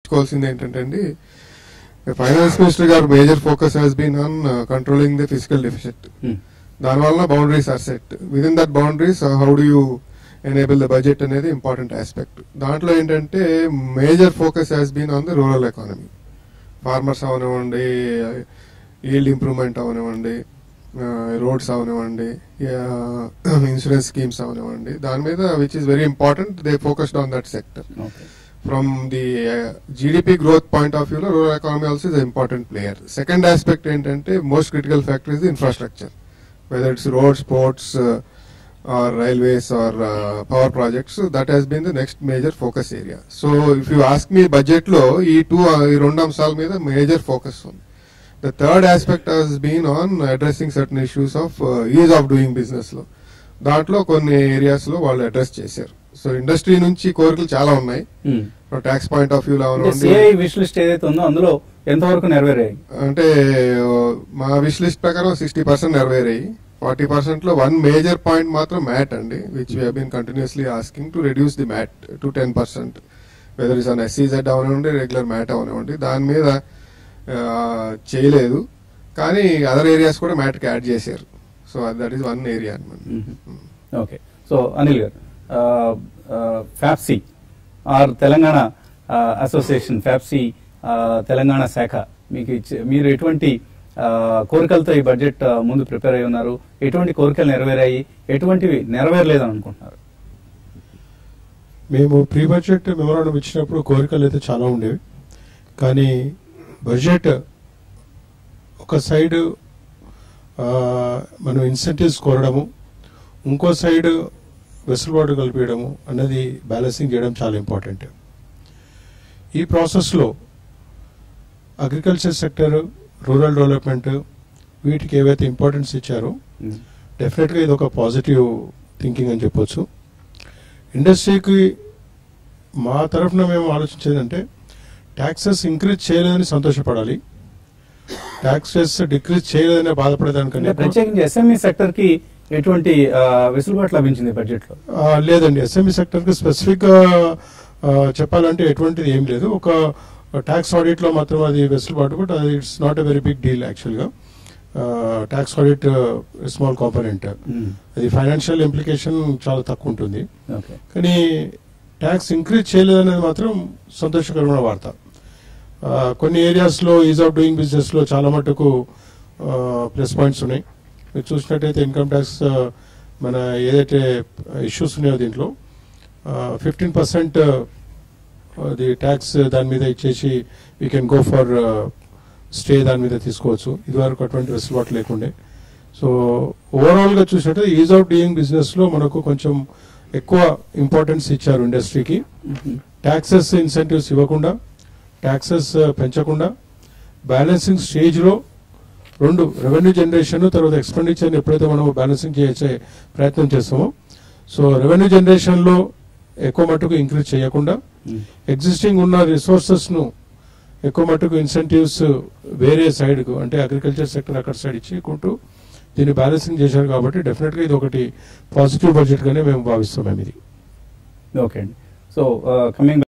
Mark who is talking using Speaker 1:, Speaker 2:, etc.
Speaker 1: గుర్తుంచుకోవాల్సింది ఏంటంటే అండి ఫైనాన్స్ మినిస్టర్ గారు major focus has been on controlling the fiscal deficit దానివల్ల boundaries are set with in that boundaries how do you enable the budget అనేది important aspect దాంట్లో ఏంటంటే major focus has been on the rural economy farmers అవనివ్వండి yield improvement అవనివ్వండి roads అవనివ్వండి insurance schemes అవనివ్వండి దాని మీద which is very important they focused on that sector
Speaker 2: okay
Speaker 1: from the uh, GDP growth point of view, లో rural economy also is an important player. Second aspect ఏంటంటే most critical factor is the infrastructure, whether it's roads, ports, uh, or railways or uh, power projects. So that has been the next major focus area. So if you ask me budget లో ఈ two ఈ రెండు అంశాల మీద major focus ఉంది the third aspect has been on addressing certain issues of ease of doing business లో దాంట్లో కొన్ని ఏరియాస్ లో వాళ్ళు అడ్రస్ చేశారు సో ఇండస్ట్రీ నుంచి కోరికలు చాలా ఉన్నాయి ట్యాక్స్ పాయింట్ ఆఫ్ వ్యూ లో
Speaker 2: అంటే
Speaker 1: అవనివ్వండి
Speaker 2: సిఐ విష్ లిస్ట్ ఏదైతే ఉందో అందులో ఎంతవరకు నెరవేరాయి
Speaker 1: అంటే ఆ, మా విష్ లిస్ట్ ప్రకారం సిక్స్టీ పర్సెంట్ నెరవేరాయి ఫార్టీ పర్సెంట్ లో వన్ మేజర్ పాయింట్ మాత్రం మ్యాట్ అండి which we been continuously asking to reduce the MAT to ten percent whether is an SEZ అవనివ్వండి రెగ్యులర్ మ్యాట్ అవనివ్వండి దాని మీద ఆ, చేయలేదు కానీ అదర్ ఏరియాస్ కూడా మ్యాట్కి యాడ్ చేశారు so that is one area అనమాట
Speaker 2: ఓకే సో అనిల్ గారు ఫ్యాప్సీ ఆర్ తెలంగాణ అసోసియేషన్ ఫ్యాప్సీ తెలంగాణ శాఖ మీకు ఇచ్చే- మీరు ఎటువంటి ఆ, కోరికలతో ఈ బడ్జెట్ ఆ, ముందు ప్రిపేర్ అయి ఉన్నారు ఎటువంటి కోరికలు నెరవేరాయి ఎటువంటివి నెరవేరలేదని అనుకుంటున్నారు
Speaker 3: మేము ప్రీ బడ్జెట్ మెమోరాండం ఇచ్చినప్పుడు కోరికలు అయితే చాలా ఉండేవి కానీ బడ్జెట్ ఒక సైడ్ ఆ, మనం ఇన్సెంటివ్స్ కోరడము ఇంకో సైడ్ వెసులుబాటు కల్పించడము అన్నది బ్యాలెన్సింగ్ చేయడం చాలా ఇంపార్టెంట్ ఈ ప్రాసెస్లో అగ్రికల్చర్ సెక్టర్ రూరల్ డెవలప్మెంట్ వీటికి ఏవైతే ఇంపార్టెన్స్ ఇచ్చారో డెఫినెట్గా ఇది ఒక పాజిటివ్ థింకింగ్ అని చెప్పొచ్చు ఇండస్ట్రీకి మా తరఫున మేము ఆలోచించేది అంటే ట్యాక్సెస్ ఇంక్రీజ్ చేయలేదని సంతోషపడాలి ట్యాక్సెస్ డిక్రీజ్ చేయలేదని
Speaker 2: అంటే
Speaker 3: బాధపడేదానికంటే
Speaker 2: ప్రత్యేకించి ఎస్ఎంఈ సెక్టర్ కి ఎటువంటి ఆ, వెసులుబాటు లభించింది బడ్జెట్ లో
Speaker 3: ఆ, లేదండి ఎస్ఎంఈ సెక్టర్ కి స్పెసిఫిక్ గా ఆ, చెప్పాలంటే ఎటువంటిది ఏం లేదు ఒక ట్యాక్స్ ఆడిట్ లో మాత్రం అది వెసులుబాటు బట్ అది it's not a very big deal actual గా ట్యాక్స్ ఆడిట్ స్మాల్ కాంపోనెంట్ అది ఫైనాన్షియల్ ఇంప్లికేషన్ చాలా తక్కువ ఉంటుంది
Speaker 2: ఓకే
Speaker 3: కానీ ట్యాక్స్ ఇంక్రీజ్ చేయలేదనేది మాత్రం సంతోషకరమైన వార్త ఆ, కొన్ని ఏరియాస్లో ఈజ్ ఆఫ్ డూయింగ్ బిజినెస్లో చాలా మటుకు ప్లస్ పాయింట్స్ ఉన్నాయి మీరు చూసినట్టయితే ఇన్కమ్ ట్యాక్స్ మన ఏదైతే ఇష్యూస్ ఉన్నాయో దీంట్లో ఫిఫ్టీన్ పర్సెంట్ అది ట్యాక్స్ దాని మీద ఇచ్చేసి we can go for stay దాని మీద తీసుకోవచ్చు ఇదివరకు అటువంటి వెసులుబాటు లేకుండే సో ఓవరాల్గా చూసినట్టు ఈజ్ ఆఫ్ డూయింగ్ బిజినెస్లో మనకు కొంచెం ఎక్కువ ఇంపార్టెన్స్ ఇచ్చారు ఇండస్ట్రీకి ట్యాక్సెస్ ఇన్సెంటివ్స్ ఇవ్వకుండా ట్యాక్సెస్ పెంచకుండా బ్యాలెన్సింగ్ స్టేజ్లో రెండు రెవెన్యూ జనరేషన్ తర్వాత ఎక్స్పెండిచర్ని ఎప్పుడైతే మనం బ్యాలెన్సింగ్ చేసే ప్రయత్నం చేస్తామో సో రెవెన్యూ జనరేషన్లో ఎక్కువ మట్టుకు ఇంక్రీజ్ చేయకుండా ఎగ్జిస్టింగ్ ఉన్న రిసోర్సెస్ను ఎక్కువ మట్టుకు ఇన్సెంటివ్స్ వేరే సైడ్కు అంటే అగ్రికల్చర్ సెక్టర్ అక్కడ సైడ్ ఇచ్చుకుంటూ దీన్ని బ్యాలెన్సింగ్ చేశారు కాబట్టి డెఫినెట్గా ఇది ఒకటి పాజిటివ్ బడ్జెట్గానే మేము భావిస్తాం మేము ఇది
Speaker 2: ఓకే అండి సో కమింగ్